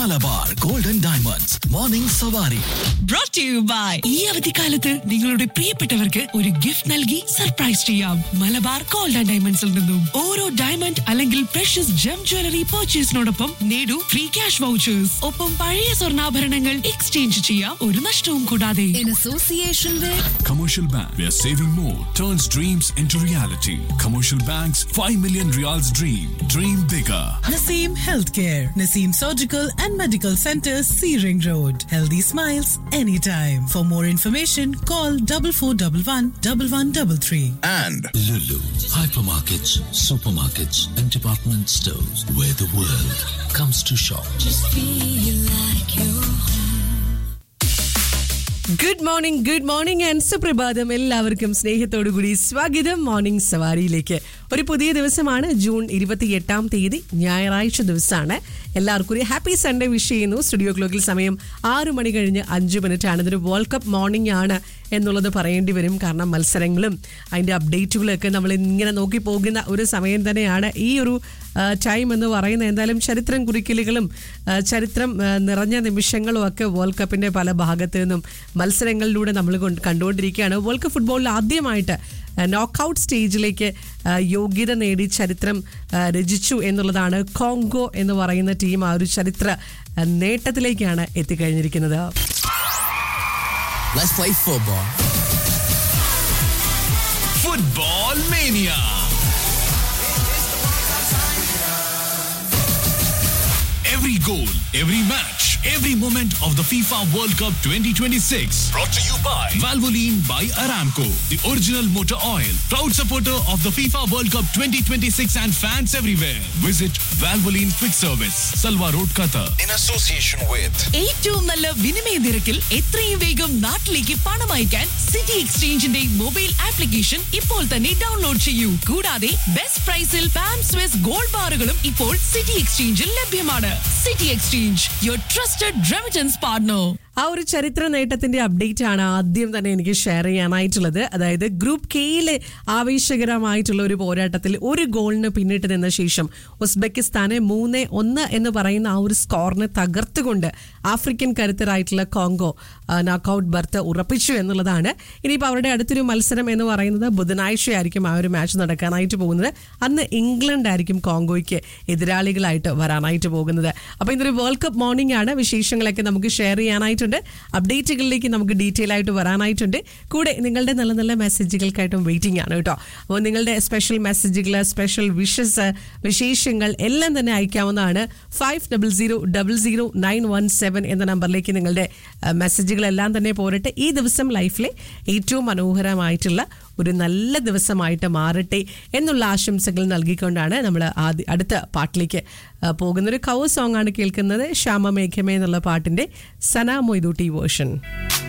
Malabar golden diamonds morning സവാരി brought to you by ഈ അവധിക്കാലത്ത് നിങ്ങളുടെ പ്രിയപ്പെട്ടവർക്ക് ഒരു ഗിഫ്റ്റ് നൽകി സർപ്രൈസ് ചെയ്യാം മലബാർ ഗോൾഡ് ആൻഡ് ഡയമണ്ട്സിൽ നിന്നും ഓരോ ഡയമണ്ട് അല്ലെങ്കിൽ പ്രഷ്യസ് ജം ജ്വല്ലറി പർച്ചേസിനോടൊപ്പം നേടൂ ഫ്രീ ക്യാഷ് വൗച്ചേഴ്സ് ഒപ്പം പഴയ സ്വർണ്ണാഭരണങ്ങൾ എക്സ്ചേഞ്ച് ചെയ്യാം ഒരു നഷ്ടവും കൂടാതെ in association with Commercial Bank, where saving more turns dreams into reality. Commercial Bank's 5 million reals dream. Dream bigger. Naseem Healthcare, Naseem Surgical and Medical Center, Searing Road. Healthy smiles anytime. For more information, call 4411 1133. and Lulu, hypermarkets, supermarkets, and department stores where the world comes to shop. Good morning good morning and സുപ്രഭാതം എല്ലാവർക്കും സ്നേഹത്തോടു കൂടി സ്വാഗതം morning സവാരിയിലേക്ക് ഒരു പുതിയ ദിവസമാണ് June ഇരുപത്തി എട്ടാം തീയതി ഞായറാഴ്ച ദിവസമാണ് എല്ലാവർക്കും ഒരു ഹാപ്പി സൺഡേ വിഷ് ചെയ്യുന്നു സ്റ്റുഡിയോ ക്ലോക്കിൽ സമയം ആറ് മണി കഴിഞ്ഞ് അഞ്ച് മിനിറ്റ് ആണ് ഇതൊരു വേൾഡ് കപ്പ് മോർണിംഗ് ആണ് എന്നുള്ളത് പറയേണ്ടി വരും കാരണം മത്സരങ്ങളും അതിൻ്റെ അപ്ഡേറ്റുകളൊക്കെ നമ്മൾ ഇങ്ങനെ നോക്കി പോകുന്ന ഒരു സമയം തന്നെയാണ് ഈ ഒരു ടൈം എന്ന് പറയുന്നത് എന്തായാലും ചരിത്രം കുറിക്കലുകളും ആ, ചരിത്രം ആ, നിറഞ്ഞ നിമിഷങ്ങളും ഒക്കെ വേൾഡ് കപ്പിന്റെ പല ഭാഗത്തു നിന്നും മത്സരങ്ങളിലൂടെ നമ്മൾ കൊണ്ട് കണ്ടുകൊണ്ടിരിക്കുകയാണ് വേൾഡ് കപ്പ് ഫുട്ബോളിൽ ആദ്യമായിട്ട് നോക്കൗട്ട് സ്റ്റേജിലേക്ക് ആ, യോഗ്യത നേടി ചരിത്രം ആ, രചിച്ചു എന്നുള്ളതാണ് കോങ്കോ എന്ന് പറയുന്ന ടീം ആ ഒരു ചരിത്ര ആ, നേട്ടത്തിലേക്കാണ് എത്തിക്കഴിഞ്ഞിരിക്കുന്നത് Let's play football. Football Mania. Every goal, every match, every moment of the FIFA World Cup 2026. Brought to you by Valvoline by Aramco, the original motor oil. Proud supporter of the FIFA World Cup 2026 and fans everywhere. Visit Valvoline Quick Service, Salwa Road, Qatar. in association with ഏറ്റവും നല്ല വിനിമയ നിരക്കിൽ എത്രയും വേഗം നാട്ടിലേക്ക് പണം അയക്കാൻ city എക്സ്ചേഞ്ചിന്റെ mobile application ഇപ്പോൾ തന്നെ ഡൗൺലോഡ് ചെയ്യൂ കൂടാതെ ബെസ്റ്റ് പ്രൈസിൽ പാം സ്വിസ് ഗോൾഡ് ബാറുകളും ഇപ്പോൾ സിറ്റി എക്സ്ചേഞ്ചിൽ ലഭ്യമാണ് City Exchange your trusted remittance partner ആ ഒരു ചരിത്ര നേട്ടത്തിന്റെ അപ്ഡേറ്റ് ആണ് ആദ്യം തന്നെ എനിക്ക് ഷെയർ ചെയ്യാനായിട്ടുള്ളത് അതായത് ഗ്രൂപ്പ് കെയിലെ ആവേശകരമായിട്ടുള്ള ഒരു പോരാട്ടത്തിൽ ഒരു ഗോളിന് പിന്നിട്ട് നിന്ന ശേഷം ഉസ്ബെക്കിസ്ഥാനെ മൂന്ന് ഒന്ന് എന്ന് പറയുന്ന ആ ഒരു സ്കോറിനെ തകർത്തുകൊണ്ട് ആഫ്രിക്കൻ കരുത്തരായിട്ടുള്ള കോങ്കോ നോക്കൌട്ട് ബർത്ത് ഉറപ്പിച്ചു എന്നുള്ളതാണ് ഇനിയിപ്പോൾ അവരുടെ അടുത്തൊരു മത്സരം എന്ന് പറയുന്നത് ബുധനാഴ്ചയായിരിക്കും ആ ഒരു മാച്ച് നടക്കാനായിട്ട് പോകുന്നത് അന്ന് ഇംഗ്ലണ്ട് ആയിരിക്കും കോങ്കോയ്ക്ക് എതിരാളികളായിട്ട് വരാനായിട്ട് പോകുന്നത് അപ്പോൾ ഇതൊരു വേൾഡ് കപ്പ് മോർണിംഗ് ആണ് വിശേഷങ്ങളൊക്കെ നമുക്ക് ഷെയർ ചെയ്യാനായിട്ടുണ്ട് അപ്ഡേറ്റുകളിലേക്ക് നമുക്ക് ഡീറ്റെയിൽ ആയിട്ട് വരാനായിട്ടുണ്ട് കൂടെ നിങ്ങളുടെ നല്ല നല്ല മെസ്സേജുകൾക്കായിട്ടും വെയിറ്റിംഗ് ആണ് കേട്ടോ അപ്പോൾ നിങ്ങളുടെ സ്പെഷ്യൽ മെസ്സേജുകൾ സ്പെഷ്യൽ വിഷസ് വിശേഷങ്ങൾ എല്ലാം തന്നെ അയക്കാവുന്നതാണ് five double zero double zero nine one seven എന്ന നമ്പറിലേക്ക് നിങ്ങളുടെ അഹ്, മെസ്സേജുകളെല്ലാം തന്നെ പോരട്ടെ ഈ ദിവസം ലൈഫിലെ ഏറ്റവും മനോഹരമായിട്ടുള്ള ഒരു നല്ല ദിവസമായിട്ട് മാറട്ടെ എന്നുള്ള ആശംസകൾ നൽകിക്കൊണ്ടാണ് നമ്മൾ ആദ്യ അടുത്ത പാട്ടിലേക്ക് അഹ്, പോകുന്നൊരു കവർ സോങ് ആണ് കേൾക്കുന്നത് ശ്യാമ മേഘമേ എന്നുള്ള പാട്ടിന്റെ സന മൊയ്തൂട്ടി വേർഷൻ